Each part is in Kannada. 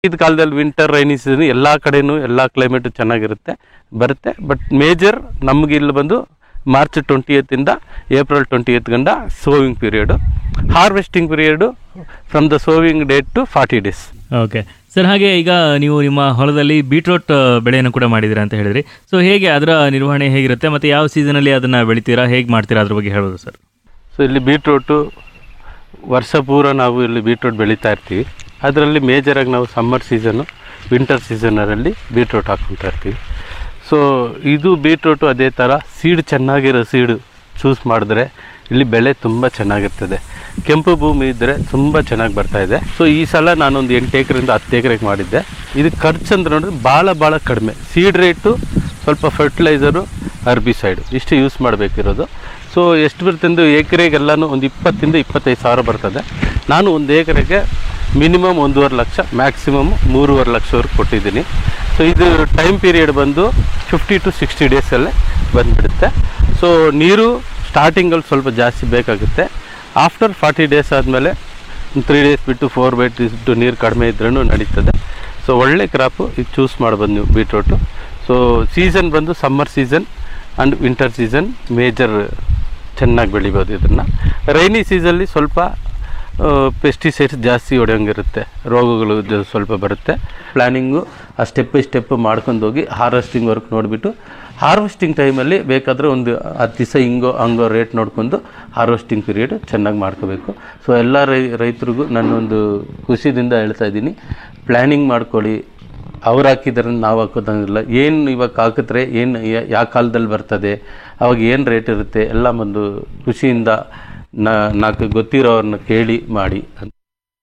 ಇದು ಕಾಲದಲ್ಲಿ ವಿಂಟರ್ ರೈನಿ ಸೀಸನ್ ಎಲ್ಲ ಕಡೆನೂ ಎಲ್ಲ ಕ್ಲೈಮೇಟು ಚೆನ್ನಾಗಿರುತ್ತೆ ಬರುತ್ತೆ ಬಟ್ ಮೇಜರ್ ನಮ್ಗೆ ಇಲ್ಲಿ ಬಂದು ಮಾರ್ಚ್ ಟ್ವೆಂಟಿ ಇಂದ ಏಪ್ರಿಲ್ ಟ್ವೆಂಟಿ ಏತ್ ಗಂಡ sowing period harvesting period from the sowing date to forty days okay sir ಹಾಗೆ ಈಗ ನೀವು ನಿಮ್ಮ ಹೊಲದಲ್ಲಿ ಬೀಟ್ರೋಟ್ ಬೆಳೆಯನ್ನು ಕೂಡ ಮಾಡಿದ್ದೀರಾ ಅಂತ ಹೇಳಿದ್ರಿ ಸೊ ಹೇಗೆ ಅದರ ನಿರ್ವಹಣೆ ಹೇಗಿರುತ್ತೆ ಮತ್ತು ಯಾವ ಸೀಸನಲ್ಲಿ ಅದನ್ನು ಬೆಳಿತೀರಾ ಹೇಗೆ ಮಾಡ್ತೀರಾ ಅದ್ರ ಬಗ್ಗೆ ಹೇಳ್ಬೋದು ಸರ್ ಸೊ ಇಲ್ಲಿ ಬೀಟ್ರೂಟು ವರ್ಷ ಪೂರ ನಾವು ಇಲ್ಲಿ ಬೀಟ್ರೂಟ್ ಬೆಳೀತಾ ಇರ್ತೀವಿ ಅದರಲ್ಲಿ ಮೇಜರಾಗಿ ನಾವು ಸಮ್ಮರ್ ಸೀಸನ್ನು ವಿಂಟರ್ ಸೀಸನರಲ್ಲಿ ಬೀಟ್ರೂಟ್ ಹಾಕ್ಕೊತಾ ಇರ್ತೀವಿ ಸೊ ಇದು ಬೀಟ್ರೂಟು ಅದೇ ಥರ ಸೀಡ್ ಚೆನ್ನಾಗಿರೋ ಸೀಡು ಚೂಸ್ ಮಾಡಿದ್ರೆ ಇಲ್ಲಿ ಬೆಳೆ ತುಂಬ ಚೆನ್ನಾಗಿರ್ತದೆ ಕೆಂಪು ಭೂಮಿ ಇದ್ದರೆ ತುಂಬ ಚೆನ್ನಾಗಿ ಬರ್ತಾ ಇದೆ ಸೊ ಈ ಸಲ ನಾನೊಂದು ಎಂಟು ಎಕರೆಯಿಂದ ಹತ್ತು ಎಕರೆಗೆ ಮಾಡಿದ್ದೆ ಇದು ಖರ್ಚು ಅಂತ ನೋಡಿದ್ರೆ ಭಾಳ ಭಾಳ ಕಡಿಮೆ ಸೀಡ್ ರೇಟು ಸ್ವಲ್ಪ ಫರ್ಟಿಲೈಸರು ಹರ್ಬಿಸೈಡು ಇಷ್ಟು ಯೂಸ್ ಮಾಡಬೇಕಿರೋದು ಸೊ ಎಷ್ಟು ಬರುತ್ತೆ ಅಂದ್ರೆ ಎಕರೆಗೆಲ್ಲನೂ ಒಂದು ಇಪ್ಪತ್ತಿಂದ ಇಪ್ಪತ್ತೈದು ಸಾವಿರ ಬರ್ತದೆ ನಾನು ಒಂದು ಎಕರೆಗೆ ಮಿನಿಮಮ್ ಒಂದೂವರೆ ಲಕ್ಷ ಮ್ಯಾಕ್ಸಿಮಮ್ ಮೂರುವರೆ ಲಕ್ಷವರೆಗೆ ಕೊಟ್ಟಿದ್ದೀನಿ ಸೊ ಇದು ಟೈಮ್ ಪೀರಿಯಡ್ ಬಂದು ಫಿಫ್ಟಿ ಟು ಸಿಕ್ಸ್ಟಿ ಡೇಸಲ್ಲೇ ಬಂದುಬಿಡುತ್ತೆ ಸೊ ನೀರು ಸ್ಟಾರ್ಟಿಂಗಲ್ಲಿ ಸ್ವಲ್ಪ ಜಾಸ್ತಿ ಬೇಕಾಗುತ್ತೆ ಆಫ್ಟರ್ ಫಾರ್ಟಿ ಡೇಸ್ ಆದಮೇಲೆ ತ್ರೀ ಡೇಸ್ ಬಿಟ್ಟು ಫೋರ್ ಡೇಸ್ ಬಿಟ್ಟು ನೀರು ಕಡಿಮೆ ಇದ್ರೂ ನಡೀತದೆ ಸೊ ಒಳ್ಳೆ ಕ್ರಾಪು ಇದು ಚೂಸ್ ಮಾಡ್ಬೋದು ನೀವು ಬೀಟ್ರೂಟು ಸೊ ಸೀಸನ್ ಬಂದು summer season and winter season major ಚೆನ್ನಾಗಿ ಬೆಳಿಬೋದು ಇದನ್ನು ರೈನಿ ಸೀಸನಲ್ಲಿ ಸ್ವಲ್ಪ ಪೆಸ್ಟಿಸೈಡ್ಸ್ ಜಾಸ್ತಿ ಹೊಡೆಯೋಂಗಿರುತ್ತೆ ರೋಗಗಳು ಜ- ಸ್ವಲ್ಪ ಬರುತ್ತೆ ಪ್ಲ್ಯಾನಿಂಗು ಆ ಸ್ಟೆಪ್ ಬೈ ಸ್ಟೆಪ್ ಮಾಡ್ಕೊಂಡು ಹೋಗಿ ಹಾರ್ವೆಸ್ಟಿಂಗ್ ವರ್ಕ್ ನೋಡಿಬಿಟ್ಟು ಹಾರ್ವೆಸ್ಟಿಂಗ್ ಟೈಮಲ್ಲಿ ಬೇಕಾದರೆ ಒಂದು ಹತ್ತು ದಿವಸ ಹಿಂಗೋ ಹಂಗೋ ರೇಟ್ ನೋಡ್ಕೊಂಡು ಹಾರ್ವೆಸ್ಟಿಂಗ್ ಪೀರಿಯಡ್ ಚೆನ್ನಾಗಿ ಮಾಡ್ಕೋಬೇಕು ಸೊ ಎಲ್ಲ ರೈ ರೈತರಿಗೂ ನಾನೊಂದು ಖುಷಿದಿಂದ ಹೇಳ್ತಾ ಇದ್ದೀನಿ ಪ್ಲ್ಯಾನಿಂಗ್ ಮಾಡ್ಕೊಳ್ಳಿ ಅವ್ರು ಹಾಕಿದ್ರೆ ನಾವು ಹಾಕೋದಂಗಿಲ್ಲ ಏನು ಇವಾಗ ಹಾಕಿದ್ರೆ ಏನು ಯಾವ ಕಾಲದಲ್ಲಿ ಬರ್ತದೆ ಅವಾಗ ಏನು ರೇಟ್ ಇರುತ್ತೆ ಎಲ್ಲ ಒಂದು ಖುಷಿಯಿಂದ ನಾ ನಾಲ್ಕು ಗೊತ್ತಿರೋರನ್ನ ಕೇಳಿ ಮಾಡಿ ಅಂತ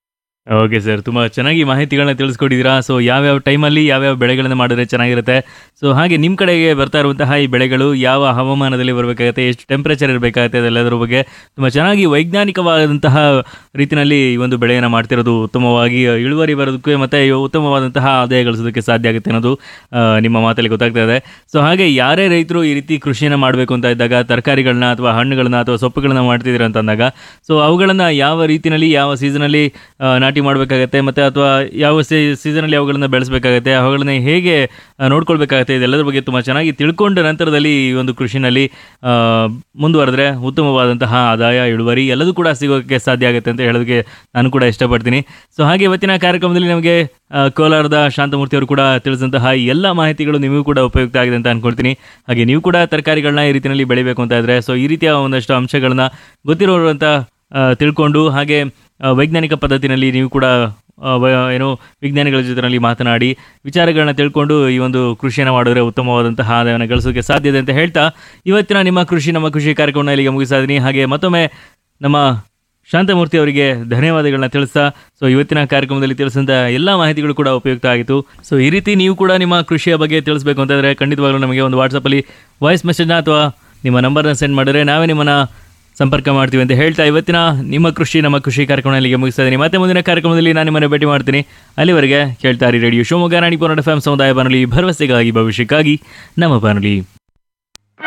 ಓಕೆ ಸರ್ ತುಂಬ ಚೆನ್ನಾಗಿ ಮಾಹಿತಿಗಳನ್ನ ತಿಳಿಸ್ಕೊಟ್ಟಿದ್ದೀರಾ ಸೊ ಯಾವ್ಯಾವ ಟೈಮಲ್ಲಿ ಯಾವ್ಯಾವ ಬೆಳೆಗಳನ್ನು ಮಾಡಿದ್ರೆ ಚೆನ್ನಾಗಿರುತ್ತೆ ಸೊ ಹಾಗೆ ನಿಮ್ಮ ಕಡೆಗೆ ಬರ್ತಾ ಇರುವಂತಹ ಈ ಬೆಳೆಗಳು ಯಾವ ಹವಾಮಾನದಲ್ಲಿ ಬರಬೇಕಾಗುತ್ತೆ ಎಷ್ಟು ಟೆಂಪ್ರೇಚರ್ ಇರಬೇಕಾಗುತ್ತೆ ಅದೆಲ್ಲದರ ಬಗ್ಗೆ ತುಂಬ ಚೆನ್ನಾಗಿ ವೈಜ್ಞಾನಿಕವಾದಂತಹ ರೀತಿಯಲ್ಲಿ ಈ ಒಂದು ಬೆಳೆಯನ್ನು ಮಾಡ್ತಿರೋದು ಉತ್ತಮವಾಗಿ ಇಳುವರಿ ಬರೋದಕ್ಕೆ ಮತ್ತು ಉತ್ತಮವಾದಂತಹ ಆದಾಯ ಗಳಿಸೋದಕ್ಕೆ ಸಾಧ್ಯ ಆಗುತ್ತೆ ಅನ್ನೋದು ಆ, ನಿಮ್ಮ ಮಾತಲ್ಲಿ ಗೊತ್ತಾಗ್ತಾ ಇದೆ ಸೊ ಹಾಗೆ ಯಾರೇ ರೈತರು ಈ ರೀತಿ ಕೃಷಿಯನ್ನು ಮಾಡಬೇಕು ಅಂತ ಇದ್ದಾಗ ತರಕಾರಿಗಳನ್ನ ಅಥವಾ ಹಣ್ಣುಗಳನ್ನ ಅಥವಾ ಸೊಪ್ಪುಗಳನ್ನ ಮಾಡ್ತಿದ್ದೀರಾ ಅಂತ ಅಂದಾಗ ಸೊ ಅವುಗಳನ್ನು ಯಾವ ರೀತಿಯಲ್ಲಿ ಯಾವ ಸೀಸನಲ್ಲಿ ನಾಟಿ ಮಾಡಬೇಕಾಗತ್ತೆ ಮತ್ತು ಅಥವಾ ಯಾವ ಸೀಸನಲ್ಲಿ ಅವುಗಳನ್ನು ಬೆಳೆಸಬೇಕಾಗತ್ತೆ ಅವುಗಳನ್ನ ಹೇಗೆ ಆ, ನೋಡ್ಕೊಳ್ಬೇಕಾಗತ್ತೆ ಇದೆಲ್ಲದರ ಬಗ್ಗೆ ತುಂಬ ಚೆನ್ನಾಗಿ ತಿಳ್ಕೊಂಡ ನಂತರದಲ್ಲಿ ಈ ಒಂದು ಕೃಷಿನಲ್ಲಿ ಆ, ಮುಂದುವರೆದ್ರೆ ಉತ್ತಮವಾದಂತಹ ಆದಾಯ ಇಳುವರಿ ಎಲ್ಲದೂ ಕೂಡ ಸಿಗೋಕ್ಕೆ ಸಾಧ್ಯ ಆಗುತ್ತೆ ಅಂತ ಹೇಳೋದಕ್ಕೆ ನಾನು ಕೂಡ ಇಷ್ಟಪಡ್ತೀನಿ ಸೊ ಹಾಗೆ ಇವತ್ತಿನ ಕಾರ್ಯಕ್ರಮದಲ್ಲಿ ನಮಗೆ ಆ, ಕೋಲಾರದ ಶಾಂತಮೂರ್ತಿ ಅವರು ಕೂಡ ತಿಳಿಸಿದಂತಹ ಎಲ್ಲ ಮಾಹಿತಿಗಳು ನಿಮಗೂ ಕೂಡ ಉಪಯುಕ್ತ ಆಗಿದೆ ಅಂತ ಅನ್ಕೊಳ್ತೀನಿ ಹಾಗೆ ನೀವು ಕೂಡ ತರಕಾರಿಗಳನ್ನ ಈ ರೀತಿಯಲ್ಲಿ ಬೆಳಿಬೇಕು ಅಂತ ಇದ್ರೆ ಸೊ ಈ ರೀತಿಯ ಒಂದಷ್ಟು ಅಂಶಗಳನ್ನ ಗೊತ್ತಿರೋರಂತ ಆ, ತಿಳ್ಕೊಂಡು ಹಾಗೆ ಆ, ವೈಜ್ಞಾನಿಕ ಪದ್ಧತಿನಲ್ಲಿ ನೀವು ಕೂಡ ಆ, ವ- ಏನು ವಿಜ್ಞಾನಿಗಳ ಜೊತೆನಲ್ಲಿ ಮಾತನಾಡಿ ವಿಚಾರಗಳನ್ನ ತಿಳ್ಕೊಂಡು ಈ ಒಂದು ಕೃಷಿಯನ್ನು ಮಾಡಿದ್ರೆ ಉತ್ತಮವಾದಂತಹ ಆದಾಯವನ್ನು ಗಳಿಸೋಕೆ ಸಾಧ್ಯ ಇದೆ ಅಂತ ಹೇಳ್ತಾ ಇವತ್ತಿನ ನಿಮ್ಮ ಕೃಷಿ ನಮ್ಮ ಕೃಷಿ ಕಾರ್ಯಕ್ರಮನ ಇಲ್ಲಿಗೆ ಮುಗಿಸ್ತಾ ಇದ್ದೀನಿ ಹಾಗೆ ಮತ್ತೊಮ್ಮೆ ನಮ್ಮ ಶಾಂತಮೂರ್ತಿ ಅವರಿಗೆ ಧನ್ಯವಾದಗಳನ್ನ ತಿಳಿಸ್ತಾ ಸೊ ಇವತ್ತಿನ ಕಾರ್ಯಕ್ರಮದಲ್ಲಿ ತಿಳಿಸಿದಂಥ ಎಲ್ಲ ಮಾಹಿತಿಗಳು ಕೂಡ ಉಪಯುಕ್ತ ಆಗಿತ್ತು ಸೊ ಈ ರೀತಿ ನೀವು ಕೂಡ ನಿಮ್ಮ ಕೃಷಿಯ ಬಗ್ಗೆ ತಿಳಿಸ್ಬೇಕು ಅಂತಂದರೆ ಖಂಡಿತವಾಗ್ಲೂ ನಮಗೆ ಒಂದು ವಾಟ್ಸಪ್ಪಲ್ಲಿ ವಾಯ್ಸ್ ಮೆಸೇಜ್ನ ಅಥವಾ ನಿಮ್ಮ ನಂಬರ್ನ ಸೆಂಡ್ ಮಾಡಿದ್ರೆ ನಾವೇ ನಿಮ್ಮನ್ನು ಸಂಪರ್ಕ ಮಾಡ್ತೀವಿ ಅಂತ ಹೇಳ್ತಾ ಇವತ್ತಿನ ನಿಮ್ಮ ಕೃಷಿ ನಮ್ಮ ಕೃಷಿ ಕಾರ್ಯಕ್ರಮ ಇಲ್ಲಿಗೆ ಮುಗಿಸ್ತಾ ಇದ್ದೀನಿ ಮತ್ತೆ ಮುಂದಿನ ಕಾರ್ಯಕ್ರಮದಲ್ಲಿ ನಾನು ನಿಮ್ಮನ್ನು ಭೇಟಿ ಮಾಡ್ತೀನಿ ಅಲ್ಲಿವರೆಗೆ ಕೇಳ್ತಾ ಇರಿ ರೇಡಿಯೋ ಶಿವಮೊಗ್ಗ ನಾಡಿ ಪೋರಾಟ ಫ್ಯಾಮ್ ಸಮುದಾಯ ಬಾನುಲಿ ಭರವಸೆಗಾಗಿ ಭವಿಷ್ಯಕ್ಕಾಗಿ ನಮ್ಮ ಬಾನುಲಿ